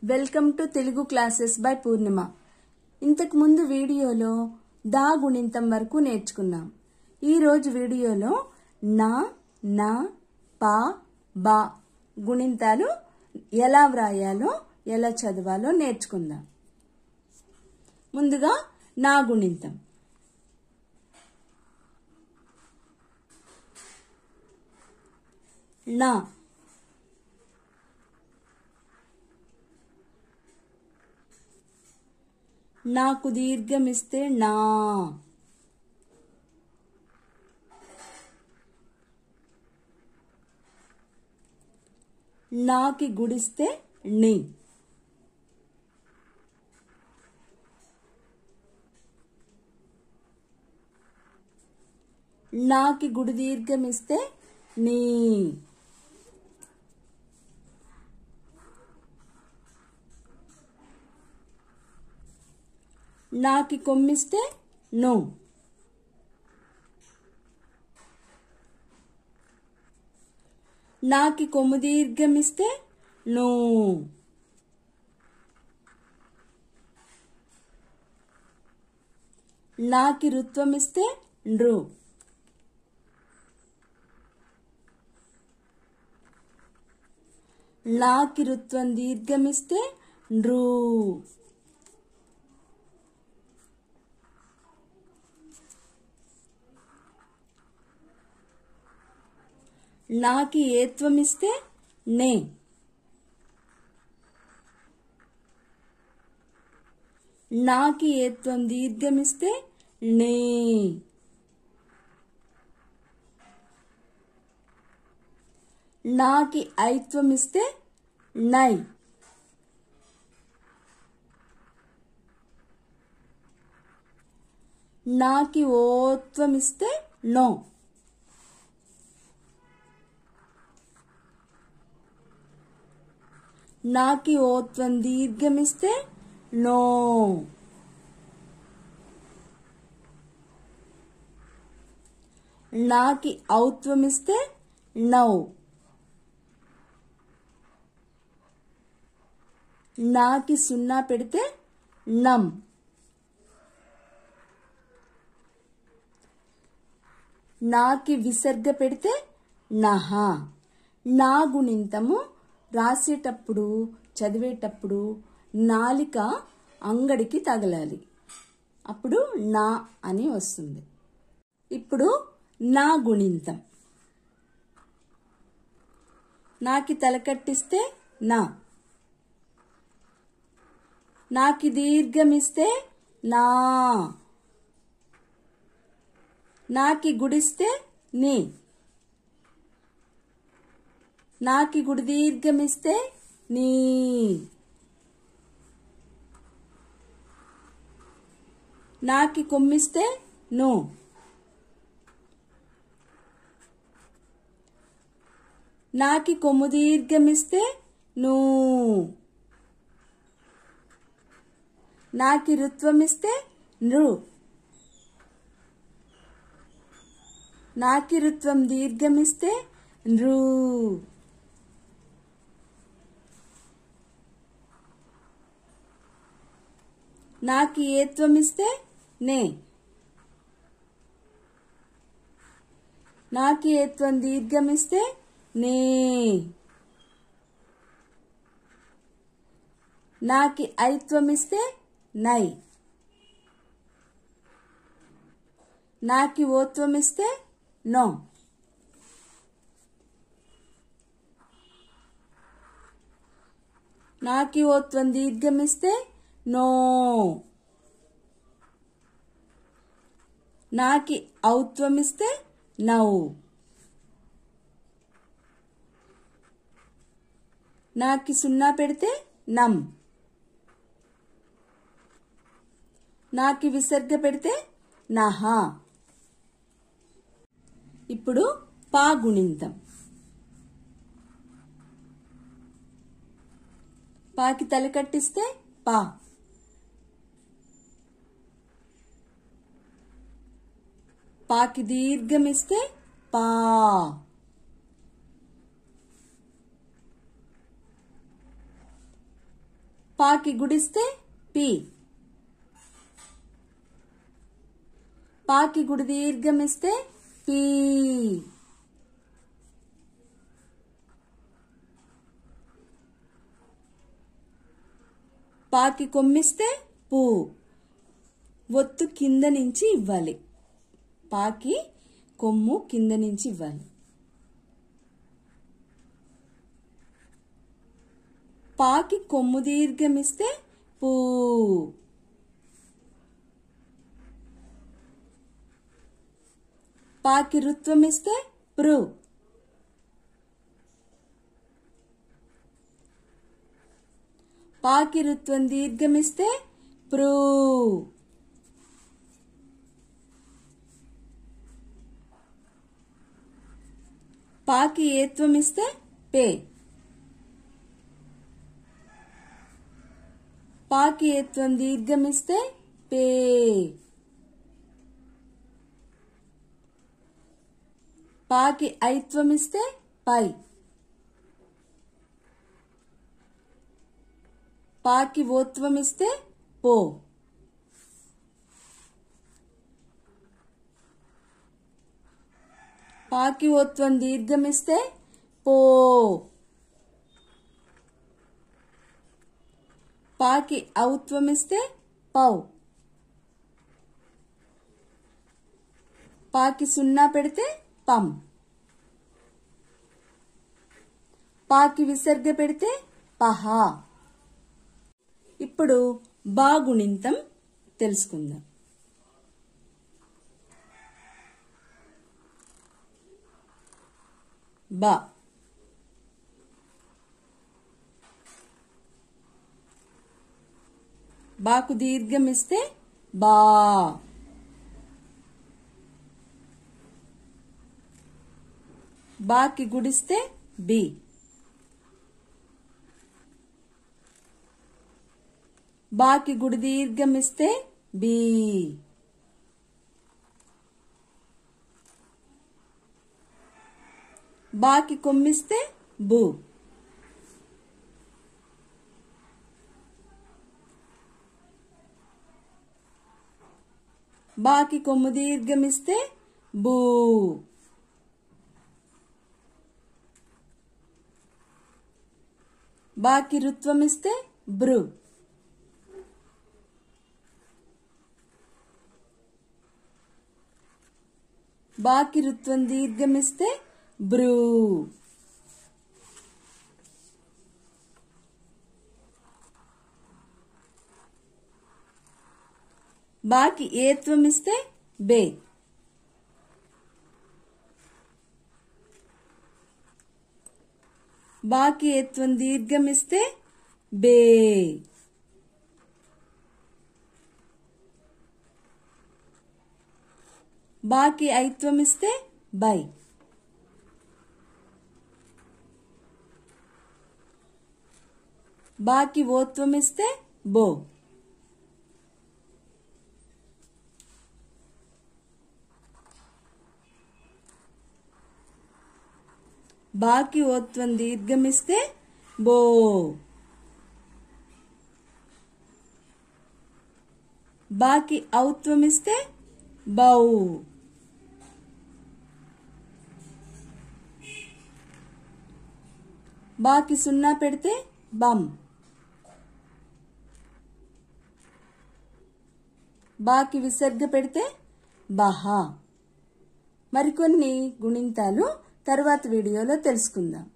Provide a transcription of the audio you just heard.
welcome to Telugu classes by Purnima ఇంతకు ముందు వీడియోలో దా గుణింతం వరకు నేర్చుకున్నాం ఈరోజు వీడియోలో నా నా పా బా గుణింతాలు ఎలా వ్రాయాలో ఎలా చదవాలో నేర్చుకుందాం ముందుగా నా గుణింతం నా నాకు దీర్ఘమిస్తే నా నాకి గుడిస్తే ని నాకి గుడి దీర్ఘమిస్తే నీ నాకి కొమ్మిస్తే నో నాకి కొమ్ము దీర్ఘమిస్తే నో నాకి రుత్వమిస్తే నృ నాకి రుత్వం దీర్ఘమిస్తే నృ నాకి ఏత్వమిస్తే నే నాకి ఏత్వం దీర్ఘమిస్తే నే నాకి ఐత్వమిస్తే నై నాకి ఓత్వమిస్తే నో నాకి ఓత్వం దీర్ఘమిస్తే నో నాకి ఔత్వమిస్తే నౌ నాకి సున్నా పెడితే నమ్ నాకి విసర్గ పెడితే నహ నా గుణింతము రాసేటప్పుడు చదివేటప్పుడు నాలిక అంగడికి తగలాలి అప్పుడు నా అని వస్తుంది ఇప్పుడు నా గుణింతం నాకి తలకట్టిస్తే నా నాకి దీర్ఘమిస్తే నా నాకి గుడిస్తే నీ నాకి గుడి దీర్ఘమిస్తే నీ నాకి కొమ్మిస్తే నో నాకి కొమ్ము దీర్ఘమిస్తే నూ నాకి రుత్వమిస్తే నృ నాకి రుత్వం దీర్ఘమిస్తే నృ నాకి ఏత్వమిస్తే నే నాకి ఏత్వం దీర్ఘమిస్తే నే నాకి ఐత్వమిస్తే నై నాకి ఓత్వమిస్తే నో నాకి ఓత్వం దీర్ఘమిస్తే నో నాకి ఔత్వమిస్తే నౌ నాకి సున్నా పెడితే నమ్ నాకి విసర్గ పెడితే నహ ఇప్పుడు పా గుణింతం పాకి తల కట్టిస్తే పా పాకి దీర్ఘమిస్తే పా పాకి గుడిస్తే పి పాకి గుడి దీర్ఘమిస్తే పీ పాకి కొమ్మిస్తే పూ ఒత్తు కింద నుంచి ఇవ్వాలి పాకి కొమ్ము కింద నుంచి ఇవ్వాలి పాకి కొమ్ము దీర్ఘమిస్తే పూ పాకి రుత్వమిస్తే ప్రు పాకి రుత్వం దీర్ఘమిస్తే ప్రూ పాకి ఏత్వమిస్తే పే పాకి ఏత్వం దీర్ఘమిస్తే పే పాకి ఐత్వమిస్తే పై పాకి ఓత్వమిస్తే పో పాకి ఓత్వం దీర్ఘమిస్తే పో పాకి ఔత్వమిస్తే పౌ పాకి సున్నా పెడితే పం పాకి విసర్గ పెడితే పహా ఇప్పుడు బాగుణింతం తెలుసుకుందాం బా బాకు దీర్ఘం ఇస్తే బా బాకి గుడిస్తే బి బాకి గుడి దీర్ఘం ఇస్తే బి బాకి కొమ్మిస్తే బు బాకి కొమ్ము దీర్ఘమిస్తే బూ బాకి రుత్వమిస్తే బ్రు బాకి రుత్వం దీర్ఘమిస్తే బ్రూ బాకి ఏత్వం ఇస్తే బే బాకి ఏత్వం దీర్ఘం ఇస్తే బే బాకి ఐత్వం ఇస్తే బై బాకి ఓత్వం ఇస్తే బో బాకి ఓత్వం దీర్ఘమిస్తే బో బాకి ఔత్వమిస్తే బౌ బాకి సున్నా పెడితే బం బాకి విసర్గ పెడితే బహా మరికొన్ని గుణింతాలు తరువాత వీడియోలో తెలుసుకుందాం